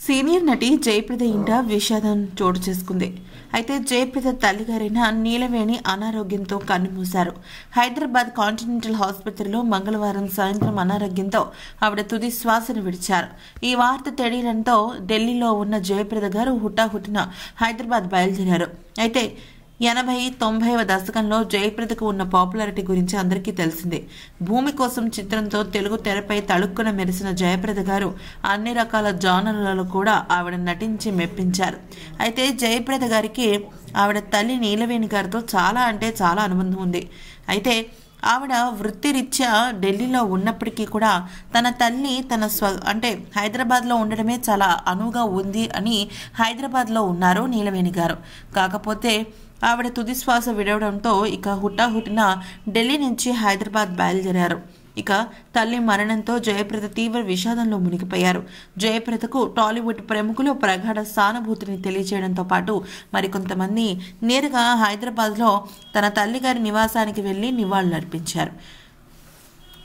senior నటి జయప్రద ఇంట విషాదం చోటు చేసుకుంది అయితే జయప్రద తల్లిగారైన నీలవేణి అనారోగ్యంతో కన్నుమూశారు హైదరాబాద్ కాంటినెంటల్ ఆసుపత్రిలో మంగళవారం సాయంత్రం అనారోగ్యంతో ఆవిడ తుది శ్వాసను విడిచారు ఈ వార్త తెలియడంతో ఢిల్లీలో ఉన్న జయప్రద గారు హుటాహుటిన హైదరాబాద్ బయలుదేరారు అయితే ఎనభై తొంభైవ దశకంలో జయప్రదకు ఉన్న పాపులారిటీ గురించి అందరికీ తెలిసిందే భూమి కోసం చిత్రంతో తెలుగు తెరపై తళుక్కున మెరిసిన జయప్రద గారు అన్ని రకాల జానర్లలో కూడా ఆవిడ నటించి మెప్పించారు అయితే జయప్రద గారికి ఆవిడ తల్లి నీలవేణి గారితో చాలా అంటే చాలా అనుబంధం ఉంది అయితే ఆవిడ వృత్తిరీత్యా ఢిల్లీలో ఉన్నప్పటికీ కూడా తన తల్లి తన స్వ అంటే హైదరాబాద్లో ఉండడమే చాలా అనువుగా ఉంది అని హైదరాబాద్లో ఉన్నారు నీలవేణి గారు కాకపోతే ఆవిడ తుది శ్వాస విడవడంతో ఇక హుటాహుటిన ఢిల్లీ నుంచి హైదరాబాద్ బయలుదేరారు ఇక తల్లి మరణంతో జయప్రద తీవ్ర విషాదంలో మునిగిపోయారు జయప్రదకు టాలీవుడ్ ప్రముఖులు ప్రగాఢ సానుభూతిని తెలియజేయడంతో పాటు మరికొంతమంది నేరుగా హైదరాబాద్లో తన తల్లిగారి నివాసానికి వెళ్లి నివాళులర్పించారు